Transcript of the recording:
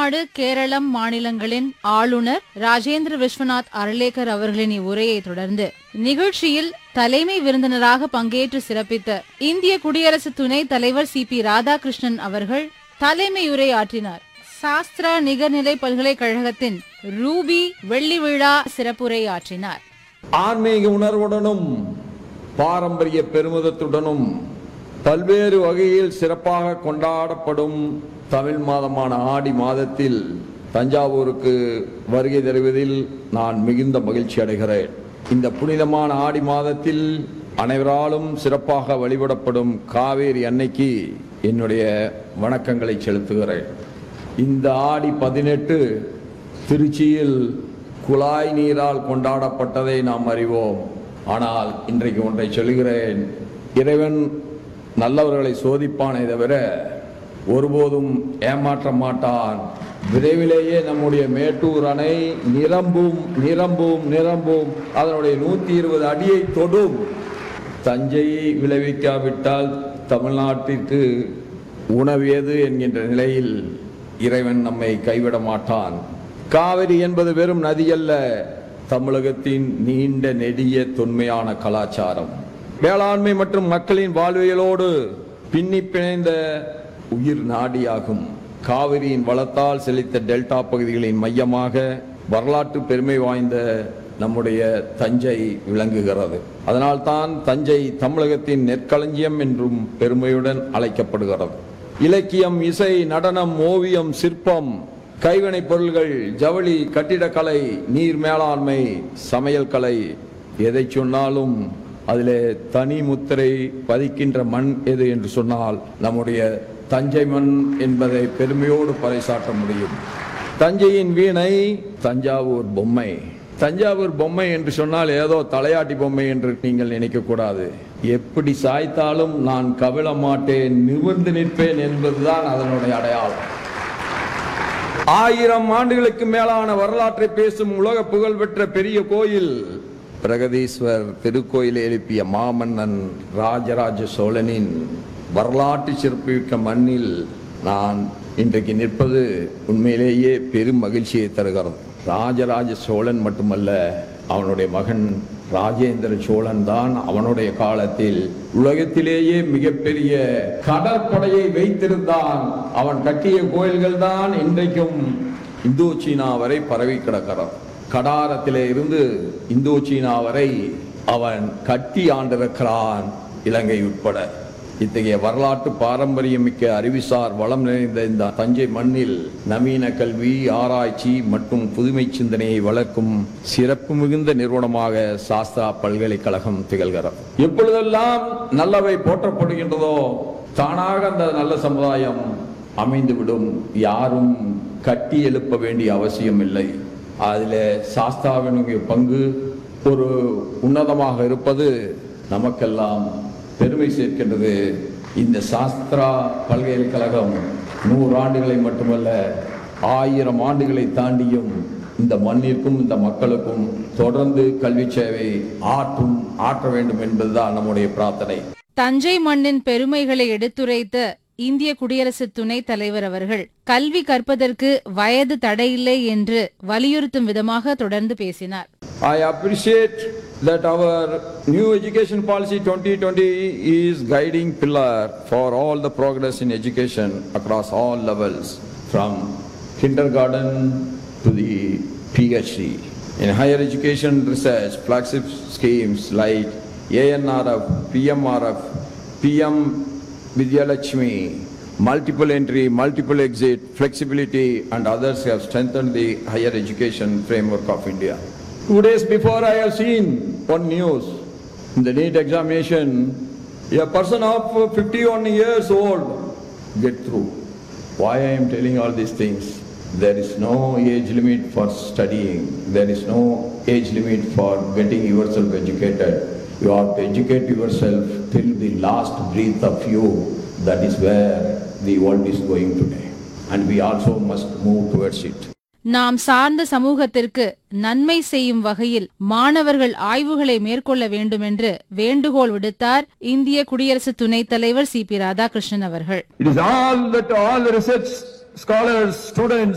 தமிழ்நாடு கேரளம் மாநிலங்களின் ஆளுநர் ராஜேந்திர விஸ்வநாத் அர்லேக்கர் அவர்களின் இவ்வுரையை தொடர்ந்து நிகழ்ச்சியில் தலைமை விருந்தினராக பங்கேற்று சிறப்பித்த இந்திய குடியரசு துணைத் தலைவர் சி பி ராதாகிருஷ்ணன் அவர்கள் தலைமையுரை ஆற்றினார் சாஸ்திரா நிகர்நிலை பல்கலைக்கழகத்தின் ரூபி வெள்ளி விழா சிறப்புரை ஆற்றினார் ஆன்மீக உணர்வுடனும் பாரம்பரிய பெருமிதத்துடனும் பல்வேறு வகையில் சிறப்பாக கொண்டாடப்படும் தமிழ் மாதமான ஆடி மாதத்தில் தஞ்சாவூருக்கு வருகை தருவதில் நான் மிகுந்த மகிழ்ச்சி அடைகிறேன் இந்த புனிதமான ஆடி மாதத்தில் அனைவராலும் சிறப்பாக வழிபடப்படும் காவேரி அன்னைக்கு என்னுடைய வணக்கங்களை செலுத்துகிறேன் இந்த ஆடி பதினெட்டு திருச்சியில் குழாய் நீரால் கொண்டாடப்பட்டதை நாம் அறிவோம் ஆனால் இன்றைக்கு ஒன்றை சொல்கிறேன் இறைவன் நல்லவர்களை சோதிப்பானே தவிர ஒருபோதும் ஏமாற்ற மாட்டான் விரைவிலேயே நம்முடைய மேட்டூர் அணை நிரம்பும் நிரம்பும் நிரம்பும் அதனுடைய நூற்றி இருபது அடியை தொடும் தஞ்சையை விளைவிக்காவிட்டால் தமிழ்நாட்டிற்கு உணவியது என்கின்ற நிலையில் இறைவன் நம்மை கைவிட மாட்டான் காவிரி என்பது வெறும் நதி அல்ல தமிழகத்தின் நீண்ட நெடிய தொன்மையான கலாச்சாரம் வேளாண்மை மற்றும் மக்களின் வாழ்வியலோடு பின்னி பிணைந்த உயிர் நாடியாகும் காவிரியின் வளத்தால் செழித்த டெல்டா பகுதிகளின் மையமாக வரலாற்று பெருமை வாய்ந்த நம்முடைய தஞ்சை விளங்குகிறது அதனால்தான் தஞ்சை தமிழகத்தின் நெற்களஞ்சியம் என்றும் பெருமையுடன் அழைக்கப்படுகிறது இலக்கியம் இசை நடனம் ஓவியம் சிற்பம் கைவினைப் பொருள்கள் ஜவுளி கட்டிடக்கலை நீர் மேலாண்மை சமையல் கலை எதை சொன்னாலும் அதிலே தனி முத்திரை பதிக்கின்ற மண் எது என்று சொன்னால் நம்முடைய தஞ்சை மண் என்பதை பெருமையோடு பறைசாற்ற முடியும் தஞ்சையின் வீணை தஞ்சாவூர் பொம்மை தஞ்சாவூர் பொம்மை என்று சொன்னால் ஏதோ தலையாட்டி பொம்மை என்று நீங்கள் நினைக்கக்கூடாது எப்படி சாய்த்தாலும் நான் கவிழ மாட்டேன் நிமிர்ந்து நிற்பேன் என்பதுதான் அதனுடைய அடையாளம் ஆயிரம் ஆண்டுகளுக்கு மேலான வரலாற்றை பேசும் உலக புகழ்பெற்ற பெரிய கோயில் பிரகதீஸ்வர் திருக்கோயில் எழுப்பிய மாமன்னன் ராஜராஜ சோழனின் வரலாற்று சிறப்புமிக்க மண்ணில் நான் இன்றைக்கு நிற்பது உண்மையிலேயே பெரும் மகிழ்ச்சியை தருகிறது ராஜராஜ சோழன் மட்டுமல்ல அவனுடைய மகன் ராஜேந்திர சோழன் தான் அவனுடைய காலத்தில் உலகத்திலேயே மிகப்பெரிய கடற்படையை வைத்திருந்தான் அவன் கட்டிய கோயில்கள் தான் இன்றைக்கும் இந்தோ சீனா வரை பரவி கிடக்கிறது கடாரத்திலே இருந்து இந்தோ சீனா வரை அவன் கட்டி ஆண்டிருக்கிறான் இலங்கை உட்பட இத்தகைய வரலாற்று பாரம்பரியமிக்க அறிவுசார் வளம் நிறைந்த இந்த தஞ்சை மண்ணில் நவீன கல்வி ஆராய்ச்சி மற்றும் புதுமை சிந்தனையை வளர்க்கும் சிறப்பு மிகுந்த நிறுவனமாக சாஸ்திரா பல்கலைக்கழகம் திகழ்கிறது எப்பொழுதெல்லாம் நல்லவை போற்றப்படுகின்றதோ தானாக அந்த நல்ல சமுதாயம் அமைந்துவிடும் யாரும் கட்டி எழுப்ப வேண்டிய அவசியம் இல்லை அதில் சாஸ்தாவினுடைய பங்கு ஒரு உன்னதமாக இருப்பது நமக்கெல்லாம் பெருமை சேர்க்கின்றது இந்த சாஸ்திரா பல்கலைக்கழகம் நூறு ஆண்டுகளை மட்டுமல்ல ஆயிரம் ஆண்டுகளை தாண்டியும் இந்த மண்ணிற்கும் இந்த மக்களுக்கும் தொடர்ந்து கல்வி சேவை ஆற்றும் ஆற்ற வேண்டும் என்பதுதான் நம்முடைய பிரார்த்தனை தஞ்சை மண்ணின் பெருமைகளை எடுத்துரைத்த இந்திய குடியரசு துணைத் தலைவர் அவர்கள் கல்வி கற்பதற்கு வயது தடையில்லை என்று வலியுறுத்தும் விதமாக தொடர்ந்து பேசினார் I appreciate that our new education policy 2020 is guiding pillar for all the progress in education across all levels from kindergarten to the PhD. In higher education research, flagship schemes like ANRF, PMRF, PM Vidyalakshmi, multiple entry, multiple exit, flexibility and others have strengthened the higher education framework of India. Two days before I have seen one news, in the NEET examination, a person of 51 years old get through. Why I am telling all these things? There is no age limit for studying. There is no age limit for getting yourself educated. You have to educate yourself till the last breath of you. That is where the world is going today. And we also must move towards it. நாம் சார்ந்த சமூகத்திற்கு நன்மை செய்யும் வகையில் மாணவர்கள் ஆய்வுகளை மேற்கொள்ள வேண்டுமென்று வேண்டுகோள் விடுத்தார் இந்திய குடியரசு துணைத் தலைவர் சி பி ராதாகிருஷ்ணன் அவர்கள் It is all that all the research scholars, students,